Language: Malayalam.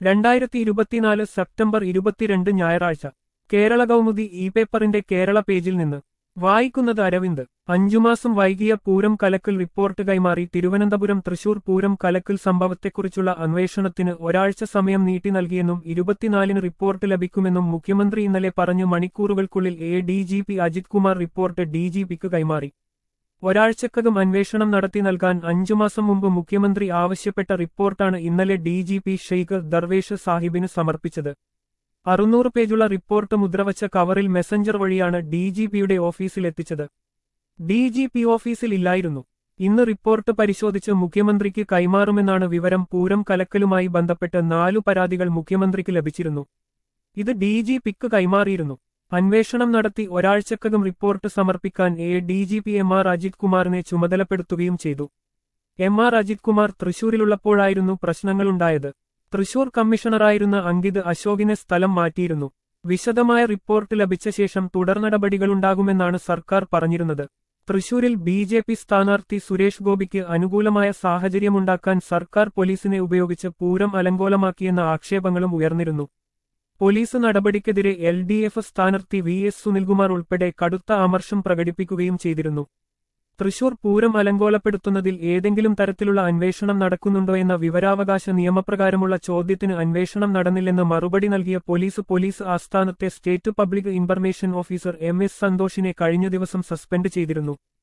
രണ്ടായിരത്തി ഇരുപത്തിനാല് സെപ്റ്റംബർ ഇരുപത്തിരണ്ട് ഞായറാഴ്ച കേരള കൗമുദി ഇ പേപ്പറിന്റെ കേരള പേജിൽ നിന്ന് വായിക്കുന്നത് അരവിന്ദ് അഞ്ചുമാസം വൈകിയ പൂരം കലക്കൽ റിപ്പോർട്ട് കൈമാറി തിരുവനന്തപുരം തൃശൂർ പൂരം കലക്കൽ സംഭവത്തെക്കുറിച്ചുള്ള അന്വേഷണത്തിന് ഒരാഴ്ച സമയം നീട്ടി നൽകിയെന്നും ഇരുപത്തിനാലിന് റിപ്പോർട്ട് ലഭിക്കുമെന്നും മുഖ്യമന്ത്രി ഇന്നലെ പറഞ്ഞു മണിക്കൂറുകൾക്കുള്ളിൽ A D G P Ajith Kumar report D G പിക്ക് കൈമാറി ഒരാഴ്ചക്കകം അന്വേഷണം നടത്തി നൽകാൻ അഞ്ചുമാസം മുമ്പ് മുഖ്യമന്ത്രി ആവശ്യപ്പെട്ട റിപ്പോർട്ടാണ് ഇന്നലെ D G P Sheikh Darvesh സാഹിബിന് സമർപ്പിച്ചത് അറുന്നൂറ് പേജുള്ള റിപ്പോർട്ട് മുദ്രവച്ച കവറിൽ മെസഞ്ചർ വഴിയാണ് ഡി ജി പിയുടെ ഓഫീസിലെത്തിച്ചത് ഡി ജി പി ഓഫീസിൽ ഇല്ലായിരുന്നു ഇന്ന് റിപ്പോർട്ട് പരിശോധിച്ച് മുഖ്യമന്ത്രിക്ക് കൈമാറുമെന്നാണ് വിവരം പൂരം കലക്കലുമായി ബന്ധപ്പെട്ട് നാലു പരാതികൾ മുഖ്യമന്ത്രിക്ക് ലഭിച്ചിരുന്നു ഇത് ഡി ജി പിക്ക് കൈമാറിയിരുന്നു അന്വേഷണം നടത്തി ഒരാഴ്ചക്കകം റിപ്പോർട്ട് സമർപ്പിക്കാൻ A D G P M R Ajith കുമാറിനെ ചുമതലപ്പെടുത്തുകയും ചെയ്തു എം ആർ അജിത് കുമാർ തൃശൂരിലുള്ളപ്പോഴായിരുന്നു പ്രശ്നങ്ങളുണ്ടായത് തൃശൂർ കമ്മീഷണറായിരുന്ന അങ്കിത് അശോകിനെ സ്ഥലം മാറ്റിയിരുന്നു വിശദമായ റിപ്പോർട്ട് ലഭിച്ച ശേഷം തുടർ നടപടികളുണ്ടാകുമെന്നാണ് സർക്കാർ പറഞ്ഞിരുന്നത് തൃശൂരിൽ ബി ജെ പി സ്ഥാനാർത്ഥി സുരേഷ് ഗോപിക്ക് അനുകൂലമായ സാഹചര്യമുണ്ടാക്കാൻ സർക്കാർ പോലീസിനെ ഉപയോഗിച്ച് പൂരം അലങ്കോലമാക്കിയെന്ന ആക്ഷേപങ്ങളും ഉയർന്നിരുന്നു പോലീസ് നടപടിക്കെതിരെ എൽ ഡി എഫ് സ്ഥാനാർത്ഥി വി എസ് സുനിൽകുമാർ ഉൾപ്പെടെ കടുത്ത അമർഷം പ്രകടിപ്പിക്കുകയും ചെയ്തിരുന്നു തൃശൂർ പൂരം അലങ്കോലപ്പെടുത്തുന്നതിൽ ഏതെങ്കിലും തരത്തിലുള്ള അന്വേഷണം നടക്കുന്നുണ്ടോ എന്ന വിവരാവകാശ നിയമപ്രകാരമുള്ള ചോദ്യത്തിന് അന്വേഷണം നടന്നില്ലെന്ന് മറുപടി നൽകിയ പോലീസ് പോലീസ് ആസ്ഥാനത്തെ state public information officer M S സന്തോഷിനെ കഴിഞ്ഞ ദിവസം സസ്പെൻഡ് ചെയ്തിരുന്നു